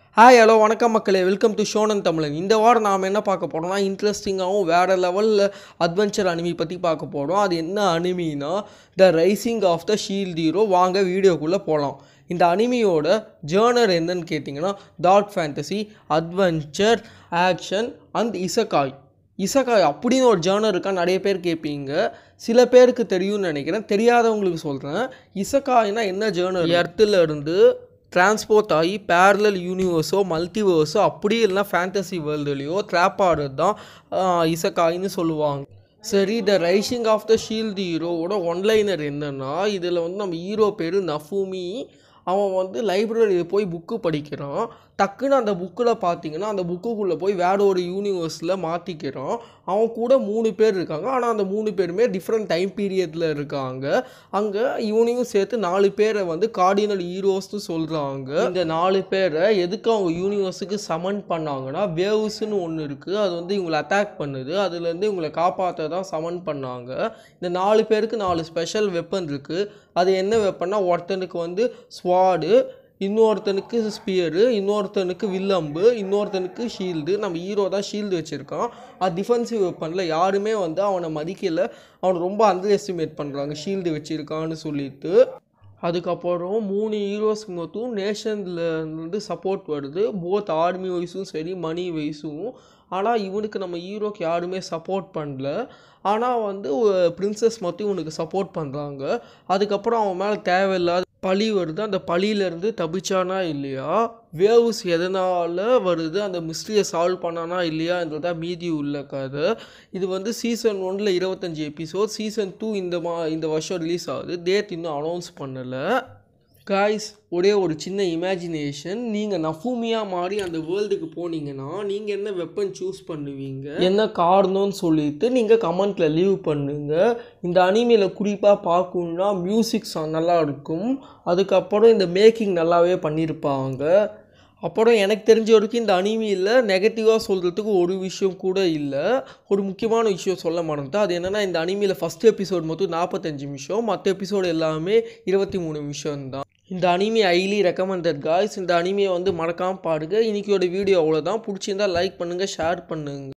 hi hello வணக்கம் மக்களே welcome to shonen தமிழன் இந்த வாரம் நாம் என்ன பார்க்க போகிறோம்னா இன்ட்ரெஸ்டிங்காகவும் வேறு லெவலில் அட்வென்ச்சர் அனிமி பற்றி பார்க்க போகிறோம் அது என்ன அனிமினா the rising of the shield hero வாங்க வீடியோக்குள்ளே போகலாம் இந்த அனிமியோட ஜேர்னர் என்னன்னு கேட்டிங்கன்னா dark fantasy adventure action and isekai isekai அப்படின்னு ஒரு ஜேர்னர் இருக்கா நிறைய பேர் கேட்பீங்க சில பேருக்கு தெரியும்னு நினைக்கிறேன் தெரியாதவங்களுக்கு சொல்கிறேன் இசக்காய்னா என்ன ஜேர்னர் எர்த்தில் இருந்து டிரான்ஸ்போர்ட் ஆகி பேரலல் யூனிவர்ஸோ மல்டிவர்ஸோ அப்படி இல்லைனா ஃபேண்டசி வேர்ல்டுலேயோ ட்ராப் ஆடுறது தான் இசக்காயின்னு சொல்லுவாங்க சரி the rising of the shield ஹீரோவோட ஒன்லைனர் என்னன்னா இதில் வந்து நம்ம ஹீரோ பேர் நஃபூமி அவன் வந்து லைப்ரரியில் போய் புக்கு படிக்கிறான் டக்குன்னு அந்த புக்கில் பார்த்தீங்கன்னா அந்த புக்குக்குள்ளே போய் வேற ஒரு யூனிவர்ஸில் மாற்றிக்கிறான் அவன் கூட மூணு பேர் இருக்காங்க ஆனால் அந்த மூணு பேருமே டிஃப்ரெண்ட் டைம் பீரியடில் இருக்காங்க அங்கே இவனையும் சேர்த்து நாலு பேரை வந்து கார்டினல் ஹீரோஸ்னு சொல்கிறாங்க இந்த நாலு பேரை எதுக்கு அவங்க யூனிவர்ஸுக்கு சமன் பண்ணாங்கன்னா வேவ்ஸ்னு ஒன்று இருக்குது அது வந்து இவங்களை அட்டாக் பண்ணுது அதுலேருந்து இவங்களை காப்பாற்ற தான் சமன் பண்ணாங்க இந்த நாலு பேருக்கு நாலு ஸ்பெஷல் வெப்பன் இருக்குது அது என்ன வெப்பன்னா ஒருத்தனுக்கு வந்து ஸ்வாடு இன்னொருத்தனுக்கு ஸ்பியரு இன்னொருத்தனுக்கு வில்லம்பு இன்னொருத்தனுக்கு ஷீல்டு நம்ம ஹீரோ தான் ஷீல்டு வச்சுருக்கான் அது டிஃபென்சிவ் வெப்பனில் யாருமே வந்து அவனை மதிக்கலை அவனை ரொம்ப அண்டர் எஸ்டிமேட் பண்ணுறாங்க ஷீல்டு வச்சுருக்கான்னு சொல்லிட்டு அதுக்கப்புறம் மூணு ஹீரோஸ்க்கு மொத்தம் நேஷனில் இருந்து சப்போர்ட் வருது போத் ஆர்மி வைஸும் சரி மணி வைஸும் ஆனால் இவனுக்கு நம்ம ஹீரோக்கு யாருமே சப்போர்ட் பண்ணல ஆனால் வந்து பிரின்சஸ் மட்டும் இவனுக்கு சப்போர்ட் பண்ணுறாங்க அதுக்கப்புறம் அவன் மேலே தேவையில்லாத பழி வருது அந்த பழியிலேருந்து தப்பிச்சானா இல்லையா வேவ்ஸ் எதனால் வருது அந்த மிஸ்ட்ரியை சால்வ் பண்ணானா இல்லையான்றதா மீதி உள்ள கதை இது வந்து சீசன் ஒன்றில் இருபத்தஞ்சி எபிசோட் சீசன் டூ இந்த மா இந்த வருஷம் ரிலீஸ் ஆகுது டேட் இன்னும் அனௌன்ஸ் பண்ணலை காய்ஸ் ஒரே ஒரு சின்ன இமேஜினேஷன் நீங்கள் நஃபூமியா மாதிரி அந்த வேர்ல்டுக்கு போனீங்கன்னா நீங்கள் என்ன வெப்பன் சூஸ் பண்ணுவீங்க என்ன காரணம்னு சொல்லிட்டு நீங்கள் கமெண்ட்டில் லீவ் பண்ணுங்க இந்த அனிமையில் குறிப்பாக பார்க்கணுன்னா மியூசிக் நல்லா இருக்கும் அதுக்கப்புறம் இந்த மேக்கிங் நல்லாவே பண்ணியிருப்பாங்க அப்புறம் எனக்கு தெரிஞ்ச வரைக்கும் இந்த அனிமியில் நெகட்டிவாக சொல்கிறதுக்கு ஒரு விஷயம் கூட இல்லை ஒரு முக்கியமான விஷயம் சொல்ல மறந்துட்டேன் அது என்னென்னா இந்த அனிமியில் ஃபஸ்ட் எபிசோட் மொத்தம் நாற்பத்தஞ்சு நிமிஷம் மற்ற எபிசோடு எல்லாமே இருபத்தி மூணு நிமிஷம் தான் இந்த அனிமி ஹைலி ரெக்கமெண்டட் காய்ஸ் இந்த அனிமியை வந்து மறக்காமல் பாருங்கள் இன்றைக்கியோட வீடியோ அவ்வளோதான் பிடிச்சிருந்தா லைக் பண்ணுங்கள் ஷேர் பண்ணுங்கள்